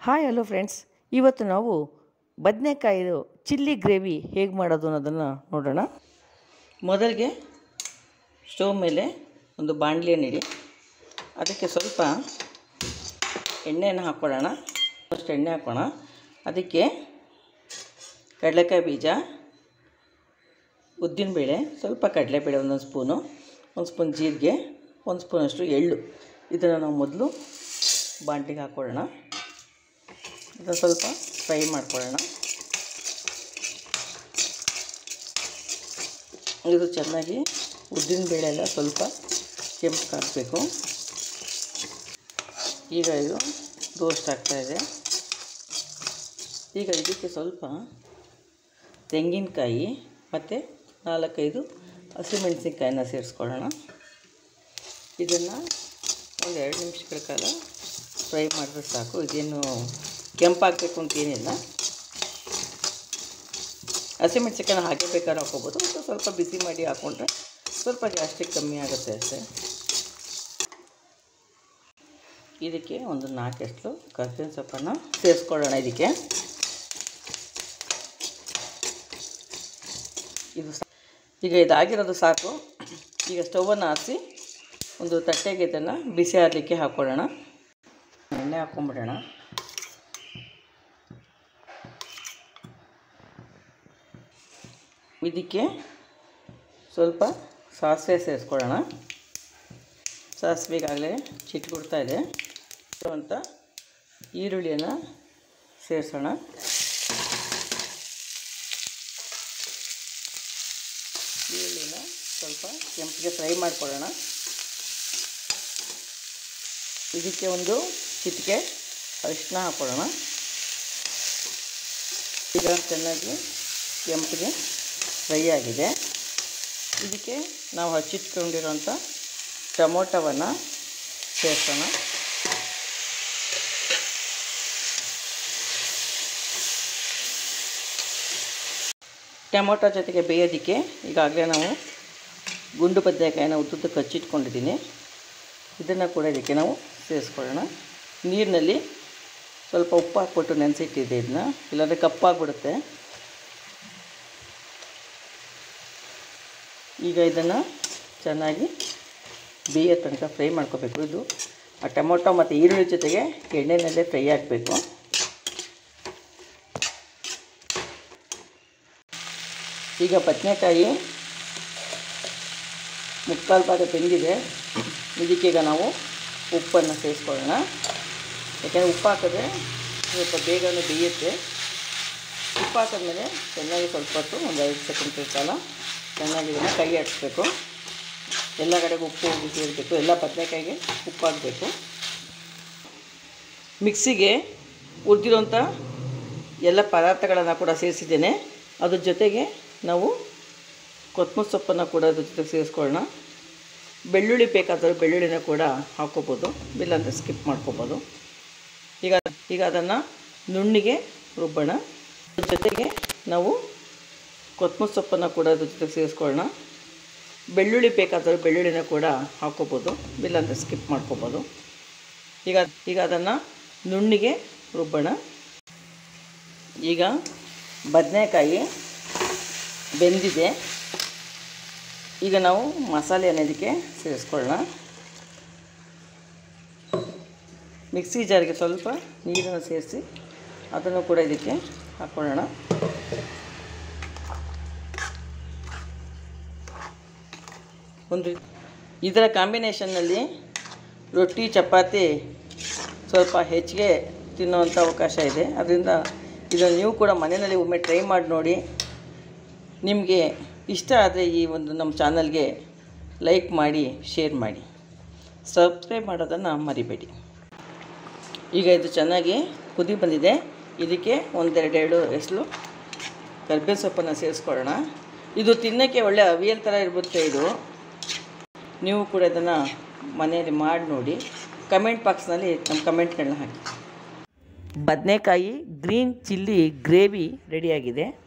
hi hello friends ಇವತ್ತು ನಾವು ಬದನೆಕಾಯಿದು chilli gravy ಹೇಗೆ ಮಾಡೋದು ಅನ್ನೋದನ್ನು ನೋಡೋಣ ಮೊದಲಿಗೆ ಸ್ಟವ್ ಮೇಲೆ ಒಂದು ಬಾಣಲಿಯನ್ನು ಇಡಿ ಅದಕ್ಕೆ ಸ್ವಲ್ಪ ಎಣ್ಣೆಯನ್ನು ಹಾಕ್ಕೊಳ್ಳೋಣ ಫಸ್ಟ್ ಎಣ್ಣೆ ಹಾಕೋಣ ಅದಕ್ಕೆ ಕಡಲೆಕಾಯಿ ಬೀಜ ಉದ್ದಿನಬೇಳೆ ಸ್ವಲ್ಪ ಕಡಲೆಬೇಳೆ ಒಂದೊಂದು ಸ್ಪೂನು ಒಂದು ಸ್ಪೂನ್ ಜೀರಿಗೆ ಒಂದು ಸ್ಪೂನಷ್ಟು ಎಳ್ಳು ಇದನ್ನು ನಾವು ಮೊದಲು ಬಾಣಲಿಗೆ ಹಾಕ್ಕೊಳ್ಳೋಣ ಇದನ್ನು ಸ್ವಲ್ಪ ಫ್ರೈ ಮಾಡ್ಕೊಳ್ಳೋಣ ಇದು ಚೆನ್ನಾಗಿ ಉದ್ದಿನಬೇಳೆ ಎಲ್ಲ ಸ್ವಲ್ಪ ಕೆಂಪು ಹಾಕಬೇಕು ಈಗ ಇದು ರೋಸ್ಟ್ ಆಗ್ತಾಯಿದೆ ಈಗ ಇದಕ್ಕೆ ಸ್ವಲ್ಪ ತೆಂಗಿನಕಾಯಿ ಮತ್ತು ನಾಲ್ಕೈದು ಹಸಿಮೆಣಸಿನ್ಕಾಯಿನ ಸೇರಿಸ್ಕೊಳ್ಳೋಣ ಇದನ್ನು ಒಂದು ಎರಡು ನಿಮಿಷಗಳ ಕಾಲ ಫ್ರೈ ಮಾಡಿದ್ರೆ ಸಾಕು ಇದೇನು ಕೆಂಪಾಗಬೇಕು ಅಂತ ಏನಿಲ್ಲ ಹಸಿಮೆಣ್ಸಿನ್ಕಾಯಿನ ಹಾಗೆ ಬೇಕಾದ್ರೆ ಹಾಕ್ಕೋಬೋದು ಮತ್ತು ಸ್ವಲ್ಪ ಬಿಸಿ ಮಾಡಿ ಹಾಕ್ಕೊಂಡ್ರೆ ಸ್ವಲ್ಪ ಗ್ಯಾಸ್ಟ್ರಿಕ್ ಕಮ್ಮಿ ಆಗುತ್ತೆ ಅಷ್ಟೇ ಇದಕ್ಕೆ ಒಂದು ನಾಲ್ಕೆಷ್ಟು ಕರ್ಬೇವಿನ ಸೊಪ್ಪನ್ನು ಸೇರಿಸ್ಕೊಳ್ಳೋಣ ಇದಕ್ಕೆ ಇದು ಸಾ- ಈಗ ಇದಾಗಿರೋದು ಸಾಕು ಈಗ ಸ್ಟವನ್ನು ಹಾರಿಸಿ ಒಂದು ತಟ್ಟೆಗೆ ಇದನ್ನು ಬಿಸಿ ಆಡಲಿಕ್ಕೆ ಹಾಕ್ಕೊಳ್ಳೋಣ ಎಣ್ಣೆ ಹಾಕ್ಕೊಂಬಿಡೋಣ ಇದಕ್ಕೆ ಸ್ವಲ್ಪ ಸಾಸಿವೆ ಸೇರಿಸ್ಕೊಳ್ಳೋಣ ಸಾಸಿವೆಗಾಗಲೇ ಚಿಟ್ಕೊಡ್ತಾ ಇದೆ ಅಂತ ಈರುಳ್ಳಿಯನ್ನು ಸೇರಿಸೋಣ ಈರುಳ್ಳಿನ ಸ್ವಲ್ಪ ಕೆಂಪಿಗೆ ಫ್ರೈ ಮಾಡ್ಕೊಳ್ಳೋಣ ಇದಕ್ಕೆ ಒಂದು ಚಿಟಿಕೆ ಅರಿಶಿನ ಹಾಕ್ಕೊಳ್ಳೋಣ ಈಗ ಚೆನ್ನಾಗಿ ಕೆಂಪಿಗೆ ಫ್ರೈ ಆಗಿದೆ ಇದಕ್ಕೆ ನಾವು ಹಚ್ಚಿಟ್ಕೊಂಡಿರೋಂಥ ಟೊಮೊಟೊವನ್ನು ಸೇರಿಸೋಣ ಟೊಮೊಟೊ ಜೊತೆಗೆ ಬೇಯೋದಕ್ಕೆ ಈಗಾಗಲೇ ನಾವು ಗುಂಡು ಬದನೆಕಾಯಿನ ಉದ್ದುದ್ದಕ್ಕೆ ಹಚ್ಚಿಟ್ಕೊಂಡಿದ್ದೀನಿ ಇದನ್ನು ಕೂಡ ಇದಕ್ಕೆ ನಾವು ಸೇರಿಸ್ಕೊಳ್ಳೋಣ ನೀರಿನಲ್ಲಿ ಸ್ವಲ್ಪ ಉಪ್ಪು ಹಾಕ್ಬಿಟ್ಟು ನೆನೆಸಿಟ್ಟಿದ್ದೆ ಇದನ್ನ ಇಲ್ಲಾಂದರೆ ಕಪ್ಪಾಗ್ಬಿಡುತ್ತೆ ಈಗ ಇದನ್ನು ಚೆನ್ನಾಗಿ ಬೇಯೋ ತನಕ ಫ್ರೈ ಮಾಡ್ಕೋಬೇಕು ಇದು ಆ ಟೊಮೊಟೊ ಮತ್ತು ಈರುಳ್ಳಿ ಜೊತೆಗೆ ಎಣ್ಣೆನಲ್ಲೇ ಫ್ರೈ ಆಗಬೇಕು ಈಗ ಬದನೆಕಾಯಿ ಮುಕ್ಕಾಲು ಭಾಗ ಬೆಂದಿದೆ ಇದಕ್ಕೀಗ ನಾವು ಉಪ್ಪನ್ನು ಸೇರಿಸ್ಕೊಳ್ಳೋಣ ಯಾಕೆಂದರೆ ಉಪ್ಪು ಹಾಕಿದ್ರೆ ಸ್ವಲ್ಪ ಬೇಗನೆ ಬೇಯುತ್ತೆ ಉಪ್ಪು ಹಾಕಿದ್ಮೇಲೆ ಚೆನ್ನಾಗಿ ಸ್ವಲ್ಪ ಹೊತ್ತು ಒಂದು ಐದು ಸೆಕೆಂಡ್ ಕಾಲ ಚೆನ್ನಾಗಿ ಇದನ್ನು ಕೈ ಆಡಿಸ್ಬೇಕು ಎಲ್ಲ ಕಡೆಗೆ ಉಪ್ಪು ಹೋಗಿ ಸೇರಬೇಕು ಎಲ್ಲ ಬದನೆಕಾಯಿಗೆ ಉಪ್ಪು ಹಾಕಬೇಕು ಮಿಕ್ಸಿಗೆ ಹುರಿದಿರೋಂಥ ಎಲ್ಲ ಪದಾರ್ಥಗಳನ್ನು ಕೂಡ ಸೇರಿಸಿದ್ದೇನೆ ಅದ್ರ ಜೊತೆಗೆ ನಾವು ಕೊತ್ತಂಬರಿ ಸೊಪ್ಪನ್ನು ಕೂಡ ಅದ್ರ ಜೊತೆಗೆ ಸೇರಿಸ್ಕೊಳ್ಳೋಣ ಬೆಳ್ಳುಳ್ಳಿ ಬೇಕಾದರೆ ಬೆಳ್ಳುಳ್ಳಿನ ಕೂಡ ಹಾಕ್ಕೋಬೋದು ಇಲ್ಲಾಂದರೆ ಸ್ಕಿಪ್ ಮಾಡ್ಕೋಬೋದು ಈಗ ಈಗ ಅದನ್ನು ನುಣ್ಣಿಗೆ ರುಬ್ಬೋಣ ಅದ್ರ ಜೊತೆಗೆ ನಾವು ಕೊತ್ತಂಬರಿ ಸೊಪ್ಪನ್ನು ಕೂಡ ಅದ್ರ ಜೊತೆಗೆ ಸೇರಿಸ್ಕೊಳ್ಳೋಣ ಬೆಳ್ಳುಳ್ಳಿ ಬೇಕಾದರೆ ಬೆಳ್ಳುಳ್ಳಿನ ಕೂಡ ಹಾಕ್ಕೋಬೋದು ಇಲ್ಲಾಂದರೆ ಸ್ಕಿಪ್ ಮಾಡ್ಕೋಬೋದು ಈಗ ಈಗ ಅದನ್ನು ನುಣ್ಣಿಗೆ ರುಬ್ಬೋಣ ಈಗ ಬದನೆಕಾಯಿ ಬೆಂದಿದೆ ಈಗ ನಾವು ಮಸಾಲೆಯನ್ನು ಇದಕ್ಕೆ ಸೇರಿಸ್ಕೊಳ್ಳೋಣ ಮಿಕ್ಸಿ ಜಾರಿಗೆ ಸ್ವಲ್ಪ ನೀರನ್ನು ಸೇರಿಸಿ ಅದನ್ನು ಕೂಡ ಇದಕ್ಕೆ ಹಾಕ್ಕೊಳ್ಳೋಣ ಒಂದು ಇದರ ಕಾಂಬಿನೇಷನ್ನಲ್ಲಿ ರೊಟ್ಟಿ ಚಪಾತಿ ಸ್ವಲ್ಪ ಹೆಚ್ಚಿಗೆ ತಿನ್ನುವಂಥ ಅವಕಾಶ ಇದೆ ಅದರಿಂದ ಇದನ್ನು ನೀವು ಕೂಡ ಮನೆಯಲ್ಲಿ ಒಮ್ಮೆ ಟ್ರೈ ಮಾಡಿ ನೋಡಿ ನಿಮಗೆ ಇಷ್ಟ ಆದರೆ ಈ ಒಂದು ನಮ್ಮ ಚಾನಲ್ಗೆ ಲೈಕ್ ಮಾಡಿ ಶೇರ್ ಮಾಡಿ ಸಬ್ಸ್ಕ್ರೈಬ್ ಮಾಡೋದನ್ನು ಮರಿಬೇಡಿ ಈಗ ಇದು ಚೆನ್ನಾಗಿ ಕುದಿ ಬಂದಿದೆ ಇದಕ್ಕೆ ಒಂದೆರಡೆರಡು ಎಸಲು ಕರ್ಬೇವು ಸೊಪ್ಪನ್ನು ಸೇರಿಸ್ಕೊಳ್ಳೋಣ ಇದು ತಿನ್ನೋಕ್ಕೆ ಒಳ್ಳೆ ಅವಿಯಲ್ ಥರ ಇರುತ್ತೆ ಇದು ನೀವು ಕೂಡ ಇದನ್ನು ಮನೆಯಲ್ಲಿ ಮಾಡಿ ನೋಡಿ ಕಮೆಂಟ್ ಬಾಕ್ಸ್ನಲ್ಲಿ ನಮ್ಮ ಕಮೆಂಟ್ಗಳನ್ನ ಹಾಕಿ ಬದನೆಕಾಯಿ ಗ್ರೀನ್ ಚಿಲ್ಲಿ ಗ್ರೇವಿ ರೆಡಿಯಾಗಿದೆ